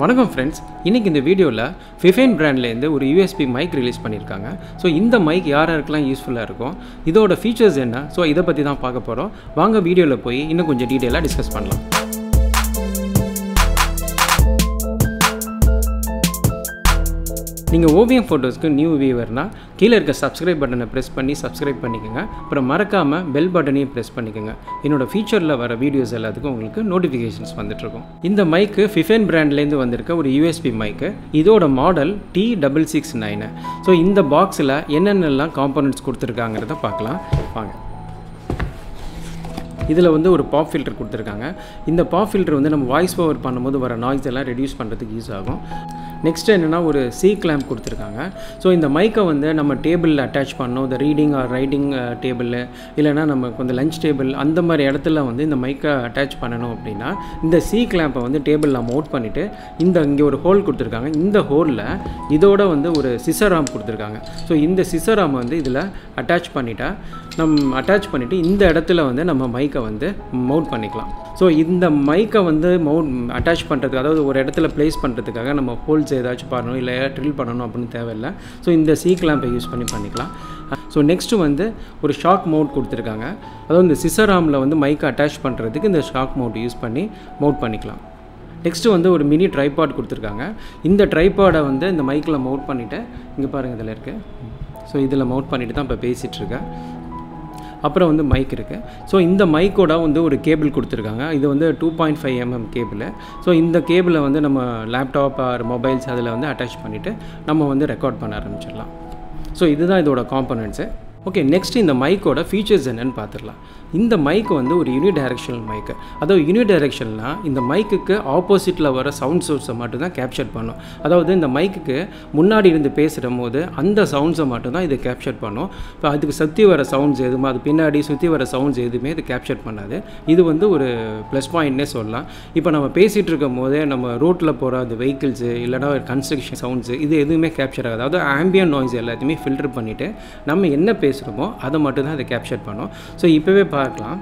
வணக்கம் ஃப்ரெண்ட்ஸ் இன்றைக்கி இந்த வீடியோவில் ஃபிஃபைன் பிராண்ட்லேருந்து ஒரு யூஎஸ்பி மைக் ரிலீஸ் பண்ணியிருக்காங்க ஸோ இந்த மைக் யார் யாருக்கெல்லாம் யூஸ்ஃபுல்லாக இருக்கும் இதோட ஃபீச்சர்ஸ் என்ன ஸோ இதை பற்றி தான் பார்க்க போகிறோம் வாங்க வீடியோவில் போய் இன்னும் கொஞ்சம் டீட்டெயிலாக டிஸ்கஸ் பண்ணலாம் நீங்கள் ஓவியம் ஃபோட்டோஸ்க்கு நியூ வியூவர்னால் கீழே இருக்க சப்ஸ்கிரைப் பட்டனை ப்ரெஸ் பண்ணி சப்ஸ்கிரைப் பண்ணிக்கோங்க அப்புறம் மறக்காமல் பெல் பட்டனையும் ப்ரெஸ் பண்ணிக்கோங்க என்னோட ஃபீச்சரில் வர வீடியோஸ் எல்லாத்துக்கும் உங்களுக்கு நோட்டிஃபிகேஷன்ஸ் வந்துட்டுருக்கும் இந்த மைக்கு ஃபிஃபென் பிராண்ட்லேருந்து வந்திருக்க ஒரு யூஎஸ்பி மைக்கு இதோட model T double six nine so இந்த பாக்ஸில் என்னென்னலாம் காம்பனண்ட்ஸ் கொடுத்துருக்காங்கிறத பார்க்கலாம் வாங்க இதில் வந்து ஒரு பாப் ஃபில்டர் கொடுத்துருக்காங்க இந்த பாப் ஃபில்டர் வந்து நம்ம வாய்ஸ் ஓவர் பண்ணும்போது வர நாய்ஸ் எல்லாம் ரெடியூஸ் பண்ணுறதுக்கு யூஸ் ஆகும் நெக்ஸ்ட் என்னென்னா ஒரு சி கிளாம்ப் கொடுத்துருக்காங்க ஸோ இந்த மைக்கை வந்து நம்ம டேபிளில் அட்டாச் பண்ணோம் இந்த ரீடிங் ஆர் ரைட்டிங் டேபிள் இல்லைனா நம்ம கொஞ்சம் லஞ்ச் டேபிள் அந்த மாதிரி இடத்துல வந்து இந்த மைக்கை அட்டாச் பண்ணணும் அப்படின்னா இந்த சி கிளாம்பை வந்து டேபிளில் மவுட் பண்ணிவிட்டு இந்த இங்கே ஒரு ஹோல் கொடுத்துருக்காங்க இந்த ஹோலில் இதோட வந்து ஒரு சிசராம் கொடுத்துருக்காங்க ஸோ இந்த சிசராம் வந்து இதில் அட்டாச் பண்ணிட்டா நம் அட்டாச் பண்ணிவிட்டு இந்த இடத்துல வந்து நம்ம மைக்கை வந்து மவுண்ட் பண்ணிக்கலாம் ஸோ இந்த மைக்கை வந்து மவுண்ட் அட்டாச் பண்ணுறதுக்கு அதாவது ஒரு இடத்துல ப்ளேஸ் பண்ணுறதுக்காக நம்ம ஹோல்ஸ் ஏதாச்சும் பண்ணணும் இல்லை ட்ரில் பண்ணணும் அப்படின்னு தேவையில்லை ஸோ இந்த சி கிளாம்பை யூஸ் பண்ணி பண்ணிக்கலாம் ஸோ நெக்ஸ்ட்டு வந்து ஒரு ஷாக் மவுண்ட் கொடுத்துருக்காங்க அதாவது இந்த சிசராமில் வந்து மைக்கை அட்டாச் பண்ணுறதுக்கு இந்த ஷாக் மவுண்ட் யூஸ் பண்ணி மவுண்ட் பண்ணிக்கலாம் நெக்ஸ்ட்டு வந்து ஒரு மினி ட்ரைபாட் கொடுத்துருக்காங்க இந்த ட்ரைபாடை வந்து இந்த மைக்கில் மவுண்ட் பண்ணிவிட்டு இங்கே பாருங்கள் இதில் இருக்குது ஸோ இதில் மவுண்ட் பண்ணிவிட்டு தான் இப்போ பேசிகிட்ருக்கேன் அப்புறம் வந்து மைக் இருக்குது ஸோ இந்த மைக்கோட வந்து ஒரு கேபிள் கொடுத்துருக்காங்க இது வந்து two point five mm cable so இந்த கேபிளை வந்து நம்ம லேப்டாப் ஆர் மொபைல்ஸ் அதில் வந்து அட்டாச் பண்ணிவிட்டு நம்ம வந்து ரெக்கார்ட் பண்ண ஆரம்பிச்சிடலாம் ஸோ இதுதான் இதோட காம்பனண்ட்ஸு ஓகே நெக்ஸ்ட் இந்த மைக்கோட ஃபீச்சர்ஸ் என்னென்னு பார்த்துடலாம் இந்த மைக் வந்து ஒரு யூனி டைரக்ஷனல் மைக்கு அதாவது யூனி டைரக்ஷன்னால் இந்த மைக்குக்கு ஆப்போசிட்டில் வர சவுண்ட் சோர்ஸை மட்டும்தான் கேப்சர் பண்ணும் அதாவது இந்த மைக்குக்கு முன்னாடி இருந்து பேசுகிற போது அந்த சவுண்ட்ஸை மட்டும்தான் இது கேப்சர் பண்ணும் இப்போ அதுக்கு சுற்றி வர சவுண்ட்ஸ் எதுவுமே அது பின்னாடி சுற்றி வர சவுண்ட்ஸ் எதுவுமே இது கேப்சர் பண்ணாது இது வந்து ஒரு ப்ளஸ் பாயிண்ட்னே சொல்லலாம் இப்போ நம்ம பேசிகிட்டு இருக்கும் போதே நம்ம ரோட்டில் போகிற அந்த வெஹிக்கிள்ஸு இல்லைனா ஒரு கன்ஸ்ட்ரக்ஷன் சவுண்ட்ஸு இது எதுவுமே கேப்சர் ஆகாது அதாவது ஆம்பியன் நாய்ஸ் எல்லாத்தையுமே ஃபில்டர் பண்ணிவிட்டு நம்ம என்ன பேசுகிறோமோ அதை மட்டும்தான் அதை கேப்சர் பண்ணும் ஸோ இப்போவே பார்க்கலாம்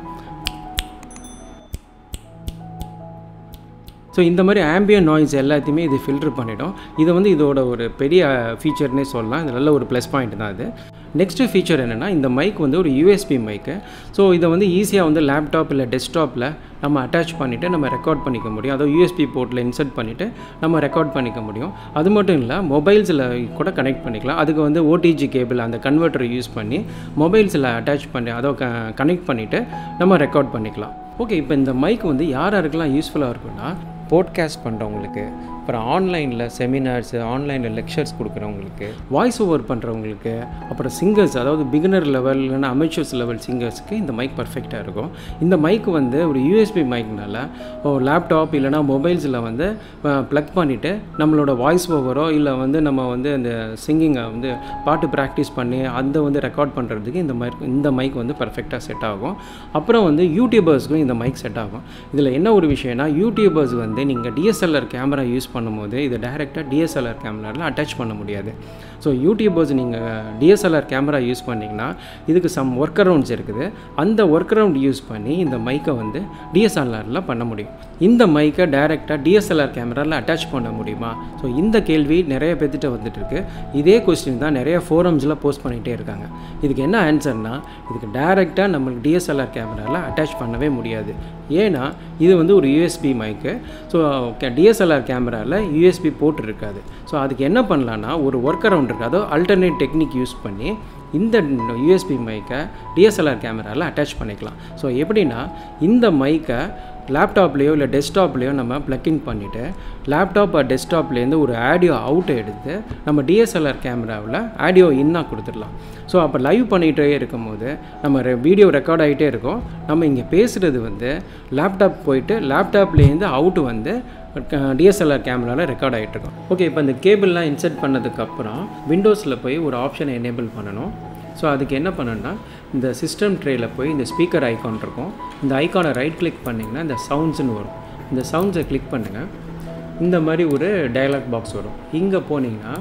ஸோ இந்த மாதிரி ஆம்பியன் நாய்ஸ் எல்லாத்தையுமே இது ஃபில்டர் பண்ணிடும் இது வந்து இதோட ஒரு பெரிய ஃபீச்சர்னே சொல்லலாம் இது நல்ல ஒரு ப்ளஸ் பாயிண்ட் தான் இது நெக்ஸ்ட்டு ஃபீச்சர் என்னென்னா இந்த மைக் வந்து ஒரு யூஎஸ்பி மைக்கு ஸோ இதை வந்து ஈஸியாக வந்து லேப்டாப் இல்லை டெஸ்க்டாப்பில் நம்ம அட்டாச் பண்ணிவிட்டு நம்ம ரெக்கார்ட் பண்ணிக்க முடியும் அதாவது யூஎஸ்பி போர்ட்டில் இன்சர்ட் பண்ணிவிட்டு நம்ம ரெக்கார்ட் பண்ணிக்க முடியும் அது மட்டும் இல்லை மொபைல்ஸில் கூட கனெக்ட் பண்ணிக்கலாம் அதுக்கு வந்து ஓடிஜி கேபிள் அந்த கன்வெர்ட்டரை யூஸ் பண்ணி மொபைல்ஸில் அட்டாச் பண்ணி அதை க கனெக்ட் பண்ணிவிட்டு நம்ம ரெக்கார்ட் பண்ணிக்கலாம் ஓகே இப்போ இந்த மைக் வந்து யார் யாருக்கெல்லாம் யூஸ்ஃபுல்லாக இருக்குன்னா போட்காஸ்ட் பண்ணுறவங்களுக்கு அப்புறம் ஆன்லைனில் செமினார்ஸு ஆன்லைனில் லெக்சர்ஸ் கொடுக்குறவங்களுக்கு வாய்ஸ் ஓவர் பண்ணுறவங்களுக்கு அப்புறம் சிங்கர்ஸ் அதாவது பிகினர் லெவல் இல்லைனா அமெச்சர்ஸ் லெவல் சிங்கர்ஸ்க்கு இந்த மைக் பர்ஃபெக்டாக இருக்கும் இந்த மைக் வந்து ஒரு யூஎஸ்பி மைக்னால லேப்டாப் இல்லைனா மொபைல்ஸில் வந்து ப்ளக் பண்ணிவிட்டு நம்மளோட வாய்ஸ் ஓவரோ இல்லை வந்து நம்ம வந்து இந்த சிங்கிங்கை வந்து பாட்டு ப்ராக்டிஸ் பண்ணி அதை வந்து ரெக்கார்ட் பண்ணுறதுக்கு இந்த மைக் இந்த மைக் வந்து பர்ஃபெக்டாக செட் ஆகும் அப்புறம் வந்து யூடியூபர்ஸ்க்கும் இந்த மைக் செட் ஆகும் இதில் என்ன ஒரு விஷயம்னா யூடியூபர்ஸ் வந்து நீங்கள் டிஎஸ்எல்ஆர் கேமரா யூஸ் பண்ணும்போது இதை டேரெக்டாக டிஎஸ்எல்ஆர் கேமராவில் அட்டாச் பண்ண முடியாது ஸோ யூடியூபர்ஸ் நீங்கள் டிஎஸ்எல்ஆர் கேமரா யூஸ் பண்ணிங்கன்னா இதுக்கு சம் ஒர்க் அரவுண்ட்ஸ் இருக்குது அந்த ஒர்க் அரவுண்ட் யூஸ் பண்ணி இந்த மைக்கை வந்து டிஎஸ்எல்ஆரில் பண்ண முடியும் இந்த மைக்கை டேரெக்டாக டிஎஸ்எல்ஆர் கேமராவில் அட்டாச் பண்ண முடியுமா ஸோ இந்த கேள்வி நிறைய பேர்த்திட்ட வந்துட்டு இருக்கு இதே கொஸ்டின் தான் நிறைய ஃபோரம்ஸில் போஸ்ட் பண்ணிகிட்டே இருக்காங்க இதுக்கு என்ன ஆன்சர்னா இதுக்கு டேரெக்டாக நம்மளுக்கு டிஎஸ்எல்ஆர் கேமராவில் அட்டாச் பண்ணவே முடியாது ஏன்னா இது வந்து ஒரு யூஎஸ்பி மைக்கு ஸோ டிஎஸ்எல்ஆர் கேமராவில் யூஎஸ்பி போட்டு இருக்காது ஸோ அதுக்கு என்ன பண்ணலான்னா ஒரு ஒர்க் அரவுண்ட் இருக்குது அதோ அல்டர்னேட் டெக்னிக் யூஸ் பண்ணி இந்த யூஎஸ்பி மைக்கை டிஎஸ்எல்ஆர் கேமராவில் அட்டாச் பண்ணிக்கலாம் ஸோ எப்படின்னா இந்த மைக்கை லேப்டாப்லேயோ இல்லை டெஸ்க்டாப்லேயோ நம்ம ப்ளக்கின் பண்ணிவிட்டு லேப்டாப் டெஸ்க்டாப்லேருந்து ஒரு ஆடியோ அவுட்டை எடுத்து நம்ம டிஎஸ்எல்ஆர் கேமராவில் ஆடியோ இன்னாக கொடுத்துடலாம் ஸோ அப்போ லைவ் பண்ணிகிட்டே இருக்கும்போது நம்ம வீடியோ ரெக்கார்ட் ஆகிட்டே இருக்கும் நம்ம இங்கே பேசுகிறது வந்து லேப்டாப் போயிட்டு லேப்டாப்லேருந்து அவுட்டு வந்து டிஎஸ்எல்ஆர் கேமராவில் ரெக்கார்ட் ஆகிட்ருக்கோம் ஓகே இப்போ இந்த கேபிள்லாம் இன்சர்ட் பண்ணதுக்கப்புறம் விண்டோஸில் போய் ஒரு ஆப்ஷனை எனேபிள் பண்ணணும் ஸோ அதுக்கு என்ன பண்ணணும்னா இந்த சிஸ்டம் ட்ரேயில் போய் இந்த ஸ்பீக்கர் ஐக்கான் இருக்கும் இந்த ஐக்கானை ரைட் கிளிக் பண்ணிங்கன்னா இந்த சவுண்ட்ஸ்னு வரும் இந்த சவுண்ட்ஸை கிளிக் பண்ணுங்கள் இந்த மாதிரி ஒரு டயலாக் பாக்ஸ் வரும் இங்கே போனீங்கன்னா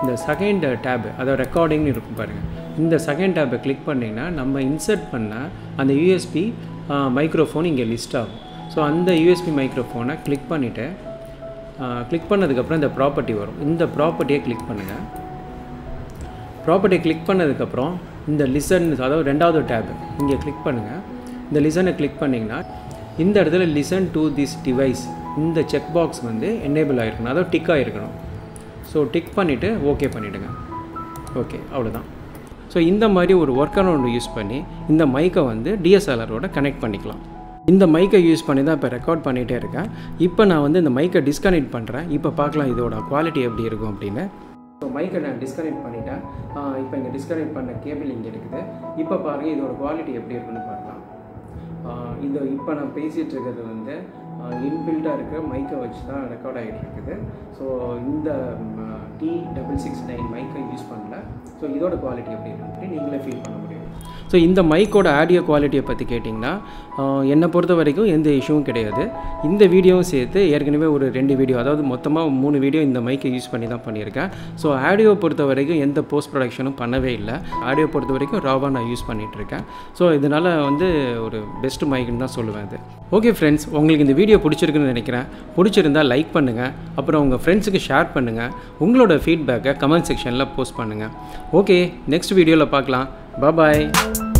இந்த செகண்ட் டேப் அதாவது ரெக்கார்டிங்னு இருக்கும் பாருங்கள் இந்த செகண்ட் டேப்பை கிளிக் பண்ணிங்கன்னா நம்ம இன்சர்ட் பண்ண அந்த யூஎஸ்பி மைக்ரோஃபோன் இங்கே லிஸ்ட் ஆகும் ஸோ அந்த யூஎஸ்பி மைக்ரோஃபோனை கிளிக் பண்ணிவிட்டு கிளிக் பண்ணதுக்கப்புறம் இந்த ப்ராப்பர்ட்டி வரும் இந்த ப்ராப்பர்ட்டியை கிளிக் பண்ணுங்கள் ப்ராப்பர்ட்டியை கிளிக் பண்ணதுக்கப்புறம் இந்த லிசன் அதாவது ரெண்டாவது டேப் இங்கே கிளிக் பண்ணுங்கள் இந்த லிசனை கிளிக் பண்ணிங்கன்னா இந்த இடத்துல லிசன் டு திஸ் டிவைஸ் இந்த செக் பாக்ஸ் வந்து எனேபிள் ஆகிருக்கணும் அதாவது டிக் ஆகிருக்கணும் ஸோ டிக் பண்ணிவிட்டு ஓகே பண்ணிவிடுங்க ஓகே அவ்வளோதான் ஸோ இந்த மாதிரி ஒரு ஒர்க் அரவுண்ட் யூஸ் பண்ணி இந்த மைக்கை வந்து டிஎஸ்எல்ஆரோட கனெக்ட் பண்ணிக்கலாம் இந்த மைக்கை யூஸ் பண்ணி தான் இப்போ ரெக்கார்ட் பண்ணிகிட்டே இருக்கேன் இப்போ நான் வந்து இந்த மைக்கை டிஸ்கனெக்ட் பண்ணுறேன் இப்போ பார்க்கலாம் இதோட குவாலிட்டி எப்படி இருக்கும் அப்படின்னு ஸோ மைக்கை நான் டிஸ்கனெக்ட் பண்ணிட்டேன் இப்போ இங்கே டிஸ்கனெக்ட் பண்ண கேபிள் இங்கே இருக்குது இப்போ பாருங்கள் இதோட குவாலிட்டி எப்படி இருக்குன்னு பார்க்கலாம் இது இப்போ நான் பேசிகிட்டு இருக்கிறது வந்து இன்பில்டாக இருக்க மைக்கை வச்சு தான் ரெக்கார்ட் ஆகிட்டு இருக்குது ஸோ இந்த டி டபுள் சிக்ஸ் நைன் மைக்கை யூஸ் பண்ணல ஸோ இதோட குவாலிட்டி எப்படி இருக்குன்னு நீங்களே ஃபீல் பண்ண முடியும் ஸோ இந்த மைக்கோட ஆடியோ குவாலிட்டியை பற்றி கேட்டிங்கன்னா என்னை பொறுத்த வரைக்கும் எந்த இஷ்யூவும் கிடையாது இந்த வீடியோவும் சேர்த்து ஏற்கனவே ஒரு ரெண்டு வீடியோ அதாவது மொத்தமாக மூணு வீடியோ இந்த மைக்கை யூஸ் பண்ணி தான் பண்ணியிருக்கேன் ஸோ ஆடியோ பொறுத்த வரைக்கும் எந்த போஸ்ட் ப்ரொடக்ஷனும் பண்ணவே இல்லை ஆடியோ பொறுத்த வரைக்கும் ராவாக நான் யூஸ் பண்ணிகிட்ருக்கேன் ஸோ இதனால் வந்து ஒரு பெஸ்ட் மைக்குன்னு தான் சொல்லுவேன் அது ஓகே ஃப்ரெண்ட்ஸ் உங்களுக்கு இந்த வீடியோ பிடிச்சிருக்குன்னு நினைக்கிறேன் பிடிச்சிருந்தால் லைக் பண்ணுங்கள் அப்புறம் உங்கள் ஃப்ரெண்ட்ஸுக்கு ஷேர் பண்ணுங்கள் உங்களோட ஃபீட்பேக்கை கமெண்ட் செக்ஷனில் போஸ்ட் பண்ணுங்கள் ஓகே நெக்ஸ்ட் வீடியோவில் பார்க்கலாம் பாய்